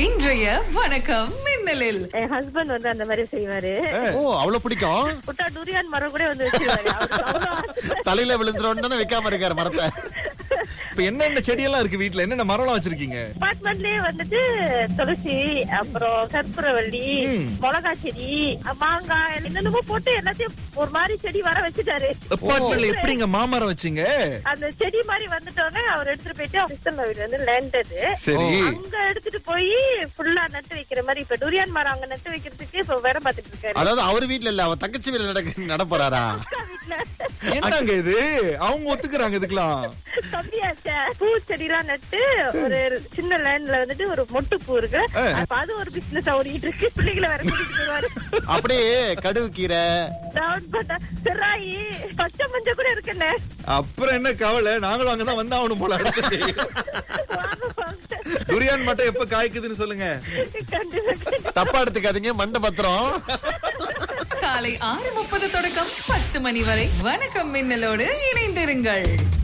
இன்றைய வணக்கம் மின்னலில் என் ஹஸ்பண்ட் வந்து அந்த மாதிரி செய்வாரு ஓ அவ்வளவு பிடிக்கும் புட்டா டூரியான் மரம் கூட வந்து வச்சிருவாரு அவருக்கு அவ்வளவு ஆசை. தலையில விழுந்துரும் தானே வைக்காம இருக்காரு மரத்தை இப்ப என்னென்ன செடியெல்லாம் இருக்கு வீட்ல என்னென்ன மரம்லாம் வச்சிருக்கீங்க அபார்ட்மெண்ட்லயே வந்துட்டு துளசி அப்புறம் கற்பூரவள்ளி மிளகா செடி மாங்காய் என்னென்னமோ போட்டு எல்லாத்தையும் ஒரு மாதிரி செடி வர வச்சுட்டாரு அப்பார்ட்மெண்ட்ல எப்படிங்க மாமரம் வச்சீங்க அந்த செடி மாதிரி வந்துட்டோன்னே அவர் எடுத்துட்டு போயிட்டு கிறிஸ்தன் வீடு வந்து லேண்ட் அது சரி அங்க எடுத்துட்டு போய் ஃபுல்லா நட்டு வைக்கிற மாதிரி இப்ப டூரியான் மரம் அங்க நட்டு வைக்கிறதுக்கு இப்ப வேற பாத்துட்டு இருக்காரு அதாவது அவர் வீட்ல இல்ல அவ தங்கச்சி வீட்ல நடக்க நட போறாரா அக்கா வீட்டுல என்னங்க இது அவங்க ஒத்துக்குறாங்க இதுக்கெல்லாம் தம்பியாச்ச பூ செடிலாம் நட்டு ஒரு சின்ன லேண்ட்ல வந்துட்டு ஒரு மொட்டு பூ இருக்கு அப்ப அது ஒரு பிசினஸ் ஓடிட்டு இருக்கு பிள்ளைகளை வேற கூட்டிட்டு போவாரு அப்படியே கடுகு கீரை ரவுண்ட் பட்டா சிராயி பச்சை மஞ்சள் கூட இருக்குல்ல அப்புறம் என்ன கவலை நாங்களும் அங்கதான் வந்தா ஆகணும் போல அடுத்து வாங்க, வாங்க. துரியான் மட்டும் எப்ப காய்க்குதுன்னு சொல்லுங்க கண்டிப்பா, கண்டிப்பா. தப்பா எடுத்துக்காதீங்க மண்டை பத்திரம் காலை ஆறு முப்பது தொடக்கம் பத்து மணி வரை வணக்கம் மின்னலோடு இணைந்திருங்கள்